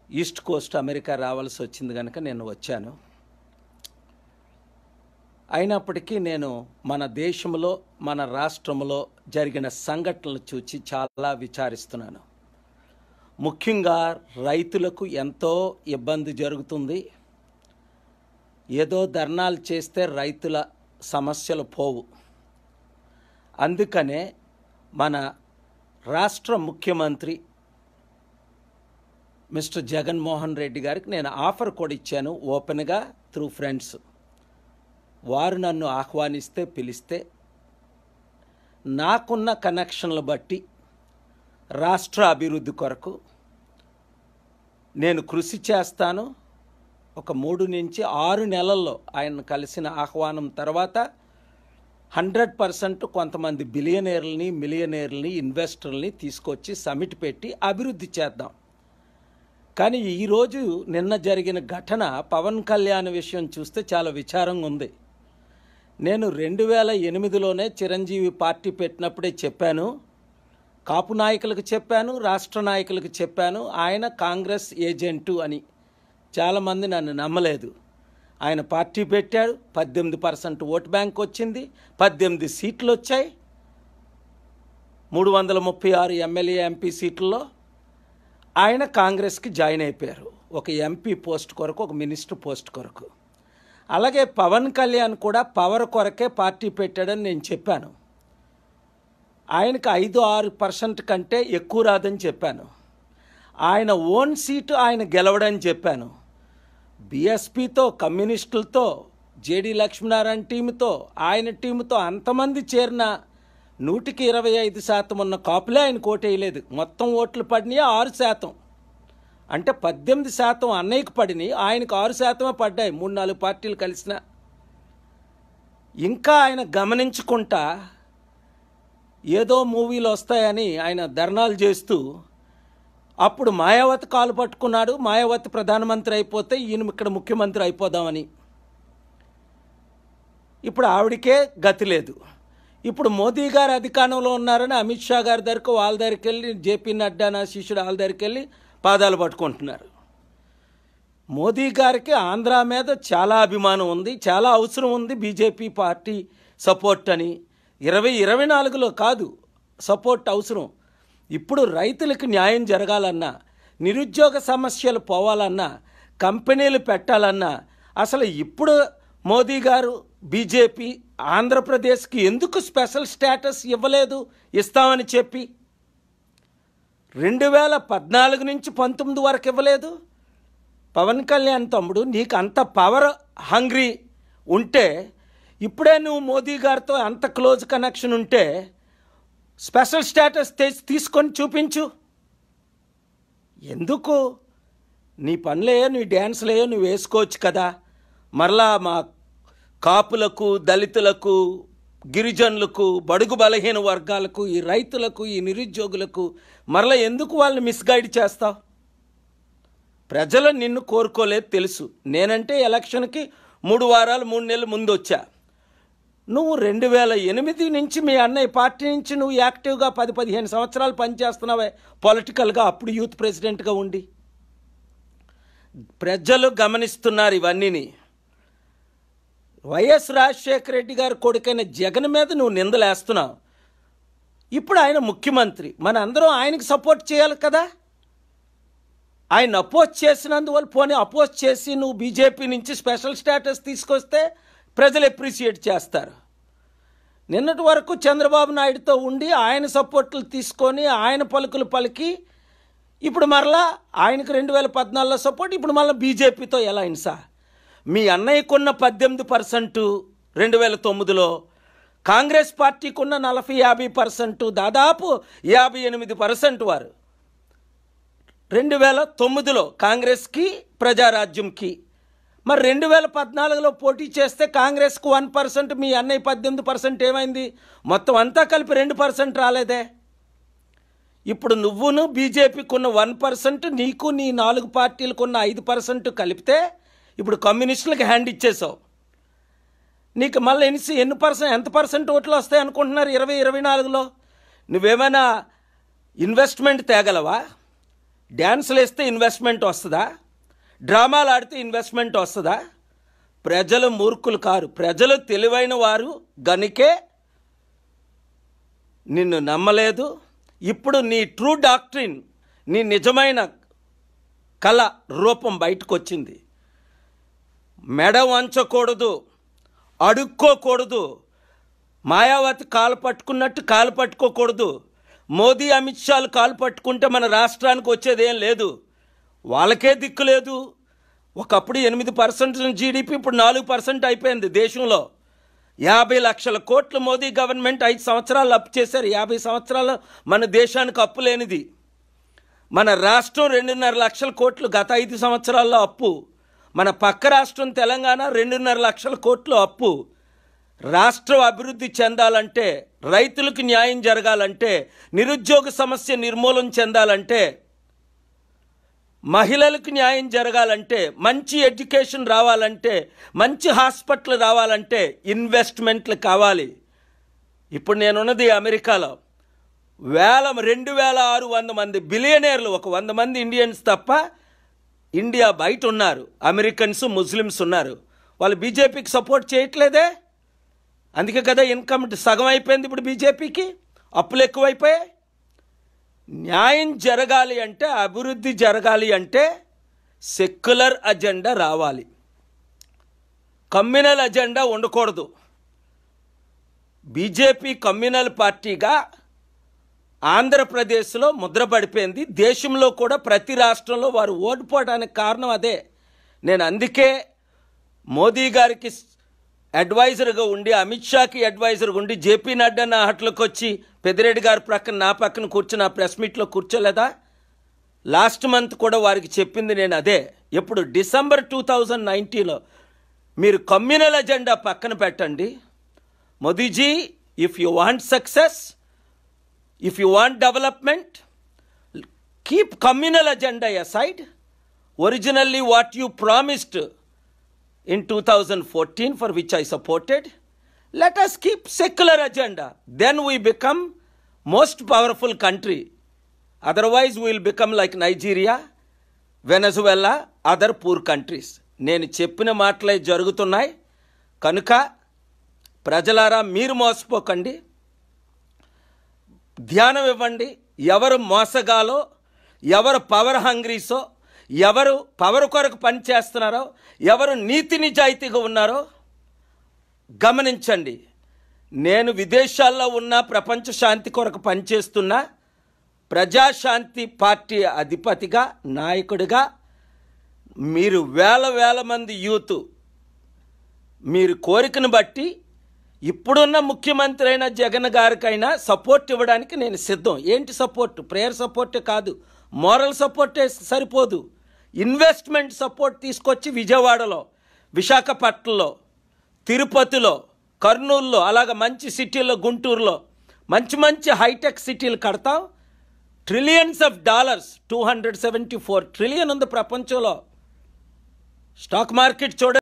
East Coast America రావాల్సి వచ్చింది కనుక నేను వచ్చాను అయినప్పటికీ నేను మన దేశంలో మన రాష్ట్రంలో జరిగిన సంఘటనలు చూచి చాలా విచారిస్తున్నాను ముఖ్యంగా రైతులకు ఎంతో ఇబ్బంది జరుగుతుంది ఏదో ధర్నాలు చేస్తే రైతుల సమస్యలు పోవు అందుకనే మన రాష్ట్ర ముఖ్యమంత్రి మిస్టర్ జగన్మోహన్ రెడ్డి గారికి నేను ఆఫర్ కూడా ఇచ్చాను ఓపెన్గా త్రూ ఫ్రెండ్స్ వారు నన్ను ఆహ్వానిస్తే పిలిస్తే నాకున్న కనెక్షన్లు బట్టి రాష్ట్ర అభివృద్ధి కొరకు నేను కృషి చేస్తాను ఒక మూడు నుంచి ఆరు నెలల్లో ఆయన కలిసిన ఆహ్వానం తర్వాత హండ్రెడ్ పర్సెంట్ కొంతమంది బిలియనీర్లని మిలియనీర్లని ఇన్వెస్టర్లని తీసుకొచ్చి సమిట్ పెట్టి అభివృద్ధి చేద్దాం కానీ ఈరోజు నిన్న జరిగిన ఘటన పవన్ కళ్యాణ్ విషయం చూస్తే చాలా విచారంగా ఉంది నేను రెండు వేల ఎనిమిదిలోనే చిరంజీవి పార్టీ పెట్టినప్పుడే చెప్పాను కాపు నాయకులకు చెప్పాను రాష్ట్ర నాయకులకు చెప్పాను ఆయన కాంగ్రెస్ ఏజెంటు అని చాలామంది నన్ను నమ్మలేదు ఆయన పార్టీ పెట్టాడు పద్దెనిమిది పర్సెంట్ ఓటు బ్యాంక్ వచ్చింది పద్దెనిమిది సీట్లు వచ్చాయి మూడు వందల ముప్పై ఆరు ఎమ్మెల్యే ఎంపీ సీట్లలో ఆయన కాంగ్రెస్కి జాయిన్ అయిపోయారు ఒక ఎంపీ పోస్ట్ కొరకు ఒక మినిస్టర్ పోస్ట్ కొరకు అలాగే పవన్ కళ్యాణ్ కూడా పవర్ కొరకే పార్టీ పెట్టాడని నేను చెప్పాను ఆయనకు ఐదు ఆరు పర్సెంట్ కంటే ఎక్కువ రాదని చెప్పాను ఆయన ఓన్ సీటు ఆయన గెలవడని చెప్పాను బీఎస్పీతో కమ్యూనిస్టులతో జేడి లక్ష్మీనారాయణ టీముతో ఆయన టీముతో అంతమంది చేరిన నూటికి ఇరవై ఐదు శాతం ఉన్న కాపులే ఆయన కోటేయలేదు మొత్తం ఓట్లు పడినాయి ఆరు శాతం అంటే పద్దెనిమిది శాతం అన్నయ్యకు పడినాయి ఆయనకు ఆరు శాతమే పడ్డాయి మూడు నాలుగు పార్టీలు కలిసిన ఇంకా ఆయన గమనించుకుంటా ఏదో మూవీలు వస్తాయని ఆయన ధర్నాలు చేస్తూ అప్పుడు మాయావతి కాలు పట్టుకున్నాడు మాయావతి ప్రధానమంత్రి అయిపోతే ఈయన ఇక్కడ ముఖ్యమంత్రి అయిపోదామని ఇప్పుడు ఆవిడకే గతి లేదు ఇప్పుడు మోదీ గారు అధికారంలో ఉన్నారని అమిత్ షా గారి దగ్గరకు వాళ్ళ దగ్గరికి వెళ్ళి జేపీ నడ్డా నా శిష్యుడు వాళ్ళ దగ్గరికి వెళ్ళి పాదాలు పట్టుకుంటున్నారు మోదీ గారికి ఆంధ్ర మీద చాలా అభిమానం ఉంది చాలా అవసరం ఉంది బీజేపీ పార్టీ సపోర్ట్ అని ఇరవై ఇరవై నాలుగులో కాదు సపోర్ట్ అవసరం ఇప్పుడు రైతులకు న్యాయం జరగాలన్నా నిరుద్యోగ సమస్యలు పోవాలన్నా కంపెనీలు పెట్టాలన్నా అసలు ఇప్పుడు మోదీ గారు బీజేపీ ఆంధ్రప్రదేశ్కి ఎందుకు స్పెషల్ స్టేటస్ ఇవ్వలేదు ఇస్తామని చెప్పి రెండు వేల పద్నాలుగు నుంచి పంతొమ్మిది వరకు ఇవ్వలేదు పవన్ కళ్యాణ్ తమ్ముడు నీకు అంత పవర్ హంగ్రీ ఉంటే ఇప్పుడే నువ్వు మోదీ గారితో అంత క్లోజ్ కనెక్షన్ ఉంటే స్పెషల్ స్టేటస్ తెచ్చి తీసుకొని చూపించు ఎందుకు నీ పనులేయో నీ డ్యాన్స్లేయో నువ్వు వేసుకోవచ్చు కదా మరలా మా కాపులకు దళితులకు గిరిజనులకు బడుగు బలహీన వర్గాలకు ఈ రైతులకు ఈ నిరుద్యోగులకు మరలా ఎందుకు వాళ్ళని మిస్గైడ్ చేస్తావు ప్రజలు నిన్ను కోరుకోలేదు తెలుసు నేనంటే ఎలక్షన్కి మూడు వారాలు మూడు నెలల ముందు వచ్చా నువ్వు రెండు వేల ఎనిమిది నుంచి మీ అన్నయ్య పార్టీ నుంచి నువ్వు యాక్టివ్గా పది పదిహేను సంవత్సరాలు పనిచేస్తున్నావే పొలిటికల్గా అప్పుడు యూత్ ప్రెసిడెంట్గా ఉండి ప్రజలు గమనిస్తున్నారు ఇవన్నీని వైఎస్ రాజశేఖర రెడ్డి గారి కొడుకైన జగన్ మీద నువ్వు నిందలేస్తున్నావు ఇప్పుడు ఆయన ముఖ్యమంత్రి మన అందరం ఆయనకి సపోర్ట్ చేయాలి కదా ఆయన అపోజ్ చేసినందువల్ల పోనీ అపోజ్ చేసి నువ్వు బీజేపీ నుంచి స్పెషల్ స్టేటస్ తీసుకొస్తే ప్రజలు ఎప్రిషియేట్ చేస్తారు నిన్నటి వరకు చంద్రబాబు నాయుడుతో ఉండి ఆయన సపోర్ట్లు తీసుకొని ఆయన పలుకులు పలికి ఇప్పుడు మరలా ఆయనకు రెండు వేల పద్నాలుగులో సపోర్ట్ ఇప్పుడు మళ్ళీ బీజేపీతో ఎలయన్సా మీ అన్నయ్యకున్న పద్దెనిమిది పర్సెంట్ రెండు వేల తొమ్మిదిలో కాంగ్రెస్ పార్టీకి ఉన్న నలభై యాభై పర్సెంట్ దాదాపు యాభై ఎనిమిది పర్సెంట్ వారు రెండు వేల తొమ్మిదిలో కాంగ్రెస్కి ప్రజారాజ్యంకి మరి రెండు వేల పద్నాలుగులో పోటీ చేస్తే కాంగ్రెస్కు వన్ పర్సెంట్ మీ అన్నయ్య పద్దెనిమిది పర్సెంట్ ఏమైంది మొత్తం అంతా కలిపి రెండు పర్సెంట్ రాలేదే ఇప్పుడు నువ్వును బీజేపీకి ఉన్న వన్ పర్సెంట్ నీకు నీ నాలుగు పార్టీలకు ఉన్న ఐదు పర్సెంట్ కలిపితే ఇప్పుడు కమ్యూనిస్టులకు హ్యాండ్ ఇచ్చేసావు నీకు మళ్ళీ ఎన్ని ఎన్ని పర్సెంట్ ఎంత పర్సెంట్ ఓట్లు వస్తాయి అనుకుంటున్నారు ఇరవై ఇరవై నాలుగులో నువ్వేమైనా ఇన్వెస్ట్మెంట్ తేగలవా డ్యాన్సులు వేస్తే ఇన్వెస్ట్మెంట్ వస్తుందా డ్రామాలు ఆడితే ఇన్వెస్ట్మెంట్ వస్తుందా ప్రజలు మూర్ఖులు కారు ప్రజలు తెలివైన వారు గనికే నిన్ను నమ్మలేదు ఇప్పుడు నీ ట్రూ డాక్ట్రిన్ నీ నిజమైన కళ రూపం బయటకు వచ్చింది మెడ వంచకూడదు అడుక్కోకూడదు మాయావతి కాలు పట్టుకున్నట్టు కాలు పట్టుకోకూడదు మోదీ అమిత్ షాలు కాలు పట్టుకుంటే మన రాష్ట్రానికి వచ్చేది ఏం లేదు వాళ్ళకే దిక్కు లేదు ఒకప్పుడు ఎనిమిది పర్సెంట్ జీడిపి ఇప్పుడు నాలుగు పర్సెంట్ అయిపోయింది దేశంలో యాభై లక్షల కోట్లు మోదీ గవర్నమెంట్ ఐదు సంవత్సరాలు అప్పు చేశారు యాభై సంవత్సరాలు మన దేశానికి అప్పు లేనిది మన రాష్ట్రం రెండున్నర లక్షల కోట్లు గత ఐదు సంవత్సరాల్లో అప్పు మన పక్క రాష్ట్రం తెలంగాణ రెండున్నర లక్షల కోట్లు అప్పు రాష్ట్రం అభివృద్ధి చెందాలంటే రైతులకు న్యాయం జరగాలంటే నిరుద్యోగ సమస్య నిర్మూలన చెందాలంటే మహిళలకు న్యాయం జరగాలంటే మంచి ఎడ్యుకేషన్ రావాలంటే మంచి హాస్పిటల్ రావాలంటే ఇన్వెస్ట్మెంట్లు కావాలి ఇప్పుడు నేనున్నది అమెరికాలో వేల రెండు వేల ఆరు వంద మంది బిలియనీర్లు ఒక వంద మంది ఇండియన్స్ తప్ప ఇండియా బయట ఉన్నారు అమెరికన్స్ ముస్లిమ్స్ ఉన్నారు వాళ్ళు బీజేపీకి సపోర్ట్ చేయట్లేదే అందుకే కదా ఇన్కమ్ సగం అయిపోయింది ఇప్పుడు బీజేపీకి అప్పులు ఎక్కువైపోయాయి న్యాయం జరగాలి అంటే అభివృద్ధి జరగాలి అంటే సెక్యులర్ అజెండా రావాలి కమ్యూనల్ అజెండా ఉండకూడదు బీజేపీ కమ్యూనల్ పార్టీగా ఆంధ్రప్రదేశ్లో ముద్ర పడిపోయింది దేశంలో కూడా ప్రతి రాష్ట్రంలో వారు ఓడిపోవడానికి కారణం అదే నేను అందుకే మోదీ గారికి అడ్వైజర్గా ఉండి అమిత్ షాకి అడ్వైజర్గా ఉండి జేపీ నడ్డా నా హట్లకు వచ్చి పెద్దిరెడ్డి గారి ప్రక్కన నా పక్కన కూర్చుని ఆ ప్రెస్ మీట్లో కూర్చోలేదా లాస్ట్ మంత్ కూడా వారికి చెప్పింది నేను అదే ఎప్పుడు డిసెంబర్ టూ థౌజండ్ నైన్టీలో మీరు కమ్యూనల్ అజెండా పక్కన పెట్టండి Modiji if you want success if you want development keep communal agenda aside originally what you promised in 2014 for which I supported. Let us keep secular agenda. Then we become most powerful country. Otherwise we will become like Nigeria, Venezuela, other poor countries. నేను చెప్పిన మాటలే జరుగుతున్నాయి కనుక ప్రజలారా మీరు మోసపోకండి ధ్యానం ఇవ్వండి ఎవరు మోసగాలో ఎవరు పవర్ హంగ్రీసో ఎవరు పవర్ కొరకు పని చేస్తున్నారో ఎవరు నీతి నిజాయితీగా ఉన్నారో గమనించండి నేను విదేశాల్లో ఉన్న ప్రపంచ శాంతి కొరకు పనిచేస్తున్న ప్రజాశాంతి పార్టీ అధిపతిగా నాయకుడిగా మీరు వేల వేల మంది యూత్ మీరు కోరికను బట్టి ఇప్పుడున్న ముఖ్యమంత్రి అయిన జగన్ గారికైనా సపోర్ట్ ఇవ్వడానికి నేను సిద్ధం ఏంటి సపోర్ట్ ప్రేయర్ సపోర్టే కాదు మోరల్ సపోర్టే సరిపోదు ఇన్వెస్ట్మెంట్ సపోర్ట్ తీసుకొచ్చి విజయవాడలో విశాఖపట్నంలో తిరుపతిలో కర్నూలులో అలాగ మంచి సిటీల్లో గుంటూరులో మంచి మంచి హైటెక్ సిటీలు కడతాం trillions of dollars two hundred seventy four trillion ఉంది ప్రపంచంలో స్టాక్ మార్కెట్ చూడ